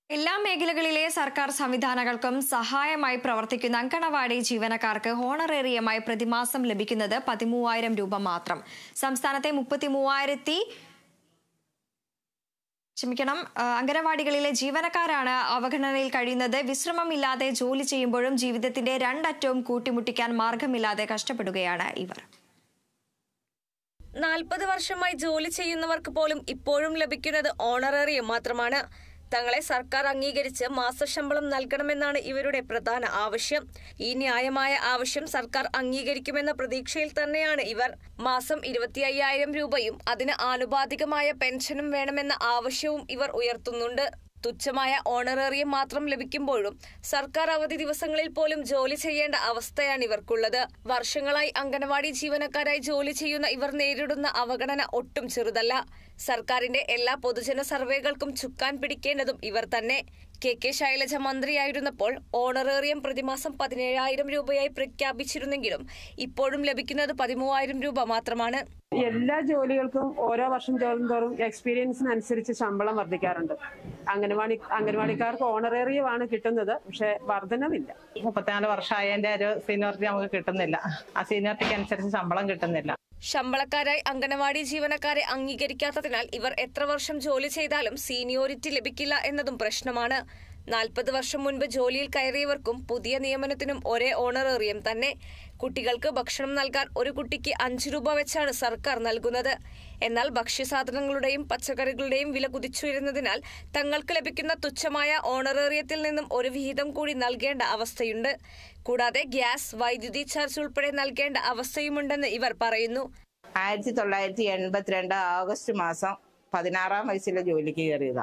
എല്ലാ മേഖലകളിലെ സർക്കാർ സംവിധാനങ്ങൾക്കും സഹായമായി പ്രവർത്തിക്കുന്ന അങ്കണവാടി ജീവനക്കാർക്ക് ഹോണറേറിയമായി പ്രതിമാസം ലഭിക്കുന്നത് പതിമൂവായിരം രൂപ മാത്രം സംസ്ഥാനത്തെ മുപ്പത്തി മൂവായിരത്തി ക്ഷമിക്കണം ആ, അംഗനവാടികളിലെ ജീവനക്കാരാണ് അവഗണനയിൽ കഴിയുന്നത് വിശ്രമമില്ലാതെ ജോലി ചെയ്യുമ്പോഴും ജീവിതത്തിന്റെ രണ്ടറ്റവും കൂട്ടിമുട്ടിക്കാൻ മാർഗമില്ലാതെ കഷ്ടപ്പെടുകയാണ് ഇവർ നാൽപ്പത് വർഷമായി ജോലി ചെയ്യുന്നവർക്ക് പോലും ഇപ്പോഴും ലഭിക്കുന്നത് ഓണറേറിയം മാത്രമാണ് തങ്ങളെ സർക്കാർ അംഗീകരിച്ച് മാസശമ്പളം നൽകണമെന്നാണ് ഇവരുടെ പ്രധാന ആവശ്യം ഈ ന്യായമായ ആവശ്യം സർക്കാർ അംഗീകരിക്കുമെന്ന പ്രതീക്ഷയിൽ തന്നെയാണ് ഇവർ മാസം ഇരുപത്തി അയ്യായിരം രൂപയും അതിന് ആനുപാതികമായ പെൻഷനും വേണമെന്ന ആവശ്യവും ഇവർ ഉയർത്തുന്നുണ്ട് തുച്ഛമായ ഓണറേറിയം മാത്രം ലഭിക്കുമ്പോഴും സർക്കാർ അവധി ദിവസങ്ങളിൽ പോലും ജോലി ചെയ്യേണ്ട അവസ്ഥയാണ് ഇവർക്കുള്ളത് വർഷങ്ങളായി അംഗനവാടി ജീവനക്കാരായി ജോലി ചെയ്യുന്ന ഇവർ നേരിടുന്ന അവഗണന ഒട്ടും ചെറുതല്ല സർക്കാരിന്റെ എല്ലാ പൊതുജന സർവേകൾക്കും ചുക്കാൻ പിടിക്കേണ്ടതും ഇവർ തന്നെ കെ കെ ശൈലജ മന്ത്രിയായിരുന്നപ്പോൾ ഓണറേറിയം പ്രതിമാസം പതിനേഴായിരം രൂപയായി പ്രഖ്യാപിച്ചിരുന്നെങ്കിലും ഇപ്പോഴും ലഭിക്കുന്നത് പതിമൂവായിരം രൂപ മാത്രമാണ് എല്ലാ ജോലികൾക്കും ഓരോ വർഷം തോറും എക്സ്പീരിയൻസിനനുസരിച്ച് ശമ്പളം വർദ്ധിക്കാറുണ്ട് അംഗനവാടി അംഗനവാടിക്കാർക്ക് ഓണറേറിയമാണ് കിട്ടുന്നത് പക്ഷെ വർധനവില്ല മുപ്പത്തിനാല് വർഷമായതിന്റെ ഒരു സീനിയോറിറ്റി നമുക്ക് കിട്ടുന്നില്ല ആ സീനിയോറിറ്റിക്ക് അനുസരിച്ച് ശമ്പളം കിട്ടുന്നില്ല ശമ്പളക്കാരായി അംഗനവാടി ജീവനക്കാരെ അംഗീകരിക്കാത്തതിനാൽ ഇവർ എത്ര വർഷം ജോലി ചെയ്താലും സീനിയോറിറ്റി ലഭിക്കില്ല എന്നതും പ്രശ്നമാണ് നാൽപ്പത് വർഷം മുൻപ് ജോലിയിൽ കയറിയവർക്കും പുതിയ നിയമനത്തിനും ഒരേ ഓണറേറിയം തന്നെ കുട്ടികൾക്ക് ഭക്ഷണം നൽകാൻ ഒരു കുട്ടിക്ക് അഞ്ച് രൂപ വെച്ചാണ് സർക്കാർ നൽകുന്നത് എന്നാൽ ഭക്ഷ്യസാധനങ്ങളുടെയും പച്ചക്കറികളുടെയും വില കുതിച്ചുയരുന്നതിനാൽ തങ്ങൾക്ക് ലഭിക്കുന്ന തുച്ഛമായ ഓണറേറിയത്തിൽ നിന്നും ഒരു വിഹിതം കൂടി നൽകേണ്ട അവസ്ഥയുണ്ട് കൂടാതെ ഗ്യാസ് വൈദ്യുതി ചാർജ് ഉൾപ്പെടെ നൽകേണ്ട അവസ്ഥയുമുണ്ടെന്ന് ഇവർ പറയുന്നു ആയിരത്തി തൊള്ളായിരത്തി എൺപത്തിരണ്ട് ആഗസ്റ്റ് മാസം പതിനാറാം വയസ്സിലെ ജോലിക്ക് കയറിയതാ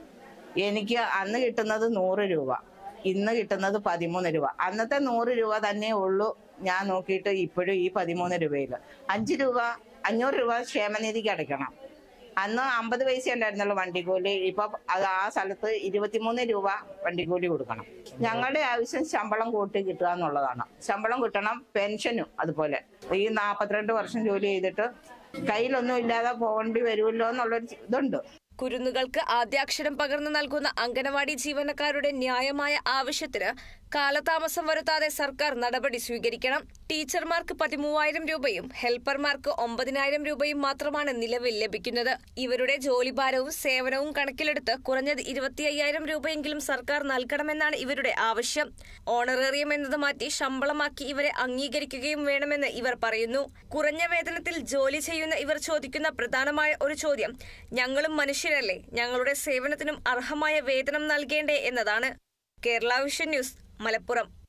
എനിക്ക് അന്ന് കിട്ടുന്നത് നൂറ് രൂപ ഇന്ന് കിട്ടുന്നത് പതിമൂന്ന് രൂപ അന്നത്തെ നൂറ് രൂപ തന്നെ ഉള്ളൂ ഞാൻ നോക്കിയിട്ട് ഇപ്പോഴും ഈ പതിമൂന്ന് രൂപയിൽ അഞ്ച് രൂപ അഞ്ഞൂറ് രൂപ ക്ഷേമനിധിക്ക് അടയ്ക്കണം അന്ന് അമ്പത് പൈസ ഉണ്ടായിരുന്നുള്ളൂ വണ്ടിക്കൂലി ഇപ്പൊ അത് ആ സ്ഥലത്ത് ഇരുപത്തിമൂന്ന് രൂപ വണ്ടിക്കൂലി കൊടുക്കണം ഞങ്ങളുടെ ആവശ്യം ശമ്പളം കൂട്ടി കിട്ടുക എന്നുള്ളതാണ് ശമ്പളം കിട്ടണം പെൻഷനും അതുപോലെ ഈ നാൽപ്പത്തിരണ്ട് വർഷം ജോലി ചെയ്തിട്ട് കയ്യിലൊന്നും ഇല്ലാതെ പോകേണ്ടി വരുമല്ലോ എന്നുള്ളൊരു ഇതുണ്ട് കുരുന്നുകൾക്ക് ആദ്യാക്ഷരം പകർന്നു നൽകുന്ന അംഗനവാടി ജീവനക്കാരുടെ ന്യായമായ ആവശ്യത്തിന് കാലതാമസം വരുത്താതെ സർക്കാർ നടപടി സ്വീകരിക്കണം ടീച്ചർമാർക്ക് പതിമൂവായിരം രൂപയും ഹെൽപ്പർമാർക്ക് ഒമ്പതിനായിരം രൂപയും മാത്രമാണ് നിലവിൽ ലഭിക്കുന്നത് ഇവരുടെ ജോലിഭാരവും സേവനവും കണക്കിലെടുത്ത് കുറഞ്ഞത് ഇരുപത്തി അയ്യായിരം രൂപയെങ്കിലും സർക്കാർ നൽകണമെന്നാണ് ഇവരുടെ ആവശ്യം ഓണറേറിയം എന്നത് മാറ്റി ശമ്പളമാക്കി ഇവരെ അംഗീകരിക്കുകയും വേണമെന്ന് ഇവർ പറയുന്നു കുറഞ്ഞ വേതനത്തിൽ ജോലി ചെയ്യുന്ന ഇവർ ചോദിക്കുന്ന പ്രധാനമായ ഒരു ചോദ്യം ഞങ്ങളും മനുഷ്യരല്ലേ ഞങ്ങളുടെ സേവനത്തിനും അർഹമായ വേതനം നൽകേണ്ടേ എന്നതാണ് കേരള വിഷൻ ന്യൂസ് മലപ്പുറം